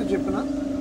చెప్పినా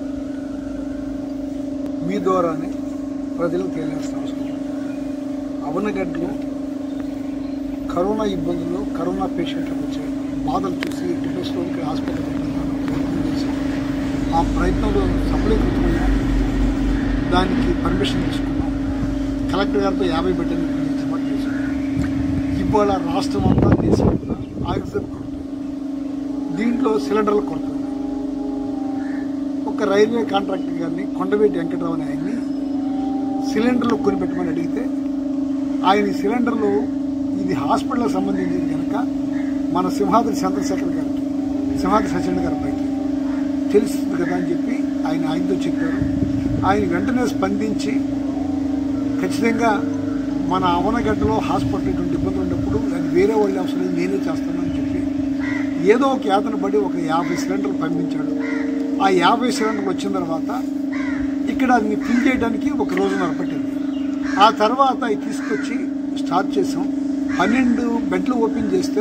మీ ద్వారానే ప్రజలకు తెలియాల్సిన అవసరం ఉంది. అవనగడ్డలో కరోనా ఇబ్బందులు కరోనా పేషెంట్లకు వచ్చే బాధలు చూసి డిప్రెస్లోకి హాస్పిటల్ ప్రయత్నం చేసి ఆ ప్రయత్నంలో సఫలీకృతమైన దానికి పర్మిషన్ తీసుకున్నాం కలెక్టర్ గారితో యాభై బిడ్డలు ఏర్పాటు చేశాం ఇవాళ రాష్ట్రం అంతా దేశం అంతా ఆక్సిజన్ కొరత దీంట్లో సిలిండర్ల కొరత ఉంది. ఒక రైల్వే కాంట్రాక్టర్ గారిని కొండవీటి వెంకటరావు అని ఆయన్ని సిలిండర్లు కొనిపెట్టమని అడిగితే ఆయన ఈ సిలిండర్లు ఇది హాస్పిటల్కి సంబంధించింది కనుక మన సింహాద్రి చంద్రశేఖర్ గారికి సింహాద్రి సత్యనారాయణ గారి పైకి తెలుస్తుంది కదా అని చెప్పి ఆయన ఆయనతో చెప్పారు ఆయన వెంటనే స్పందించి ఖచ్చితంగా మన అవనగడ్డలో హాస్పిటల్ ఇటువంటి ఇబ్బందులు ఉన్నప్పుడు అది వేరే వాళ్ళు అవసరం లేదు, నేనే చేస్తానని చెప్పి ఏదో ఒక యాతన పడి ఒక యాభై సిలిండర్లు పంపించాడు ఆ యాభై సిలిండర్లు వచ్చిన తర్వాత ఇక్కడ అది ఫిల్ చేయడానికి ఒక రోజున్నర పట్టింది ఆ తర్వాత అవి తీసుకొచ్చి స్టార్ట్ చేసాం పన్నెండు బెడ్లు ఓపెన్ చేస్తే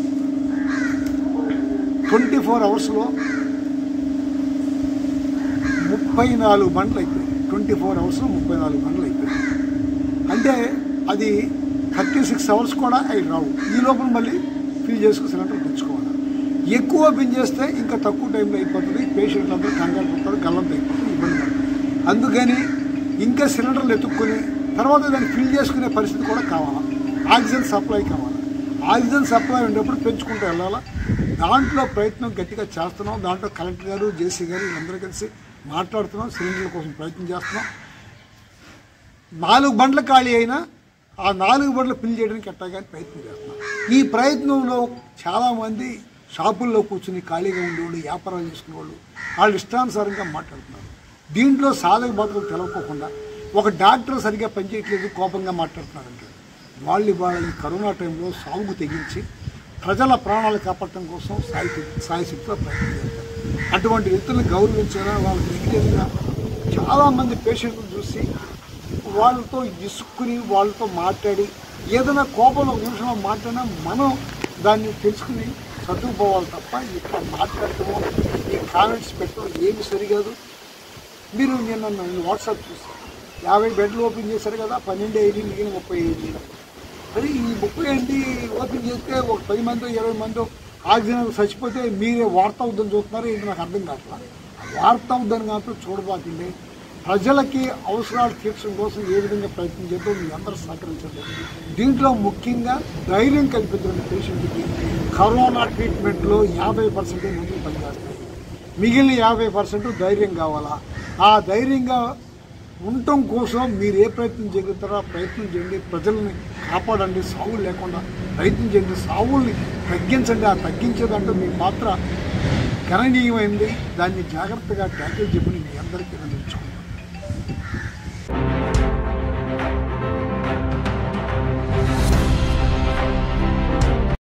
ట్వంటీ ఫోర్ అవర్స్లో ముప్పై నాలుగు బండ్లు అయిపోయాయి ట్వంటీ ఫోర్ అవర్స్లో ముప్పై నాలుగు బండ్లు అయిపోయాయి అంటే అది థర్టీ సిక్స్ అవర్స్ కూడా అవి రావు ఈ లోపల మళ్ళీ ఫిల్ చేసుకుని సిలిండర్ తెచ్చుకోవాలి ఎక్కువ ఓపెన్ చేస్తే ఇంకా తక్కువ టైంలో అయిపోతుంది పేషెంట్లు అందరూ కంగారు పడతారు గల్లంత అయిపోతుంది ఇబ్బంది పడతారు అందుకని ఇంకా సిలిండర్లు ఎత్తుక్కొని తర్వాత దాన్ని ఫిల్ చేసుకునే పరిస్థితి కూడా కావాలా ఆక్సిజన్ సప్లై కావాలి ఆక్సిజన్ సప్లై ఉండేప్పుడు పెంచుకుంటూ వెళ్ళాలా దాంట్లో ప్రయత్నం గట్టిగా చేస్తున్నాం దాంట్లో కలెక్టర్ గారు జేసీ గారు వీళ్ళందరూ కలిసి మాట్లాడుతున్నాం సిలిండర్ల కోసం ప్రయత్నం చేస్తున్నాం నాలుగు బండ్ల ఖాళీ అయినా ఆ నాలుగు బండ్లు ఫిల్ చేయడానికి ఎట్టాగాని ప్రయత్నం చేస్తున్నాం ఈ ప్రయత్నంలో చాలామంది షాపుల్లో కూర్చుని ఖాళీగా ఉండేవాళ్ళు వ్యాపారాలు చేసుకునేవాళ్ళు వాళ్ళు ఇష్టానుసారంగా మాట్లాడుతున్నారు దీంట్లో సాధక బాధలు తెలవకోకుండా ఒక డాక్టర్ సరిగ్గా పనిచేయట్లేదు కోపంగా మాట్లాడుతున్నారంటే వాళ్ళు ఇవాళ ఈ కరోనా టైంలో సాగుకు తెగించి ప్రజల ప్రాణాలు కాపాడటం కోసం సాయి సాయశక్తిలో ప్రయత్నం చేస్తారు అటువంటి వ్యక్తులను గౌరవించాలా వాళ్ళకి నెగిటివ్గా చాలామంది పేషెంట్లు చూసి వాళ్ళతో ఇసుక్కుని వాళ్ళతో మాట్లాడి ఏదైనా కోపంలో ఒక నిమిషంలో మాట్లాడినా మనం దాన్ని తెలుసుకుని చదువుకోవాలి తప్ప ఇక్కడ మాట్లాడటము ఈ కామెంట్స్ పెట్టడం ఏమి సరికాదు మీరు నిన్న నేను వాట్సాప్ చూస్తాను యాభై బెడ్లు ఓపెన్ చేశారు కదా పన్నెండు అయింది మిగిలిన ముప్పై అయింది మరి ఈ ముప్పై ఏంటి ఓపెన్ చేస్తే ఒక పది మంది ఇరవై మంది ఆక్సిజన్ చచ్చిపోతే మీరే వార్త అవుద్దని చూస్తున్నారు ఏంటి నాకు అర్థం కావట్లేదు వార్త అవుద్దని కాదు చూడబాకండి ప్రజలకి అవసరాలు తీర్చడం కోసం ఏ విధంగా ప్రయత్నం చేద్దాం మీ అందరూ సహకరించండి దీంట్లో ముఖ్యంగా ధైర్యం కల్పించండి పేషెంట్కి కరోనా ట్రీట్మెంట్లో యాభై పర్సెంట్ ముందుకు పనిచేస్తాయి మిగిలిన యాభై పర్సెంట్ ధైర్యం కావాలా ఆ ధైర్యంగా ఉండటం కోసం మీరు ఏ ప్రయత్నం చేయగలుగుతారో ఆ ప్రయత్నం చేయండి ప్రజల్ని కాపాడండి సావులు లేకుండా ప్రయత్నం చేయండి సావుల్ని తగ్గించండి ఆ తగ్గించేదంటూ మీ పాత్ర గణనీయమైంది దాన్ని జాగ్రత్తగా ట్యాకిల్ చెప్పి మీ అందరికీ వినియోగించుకోండి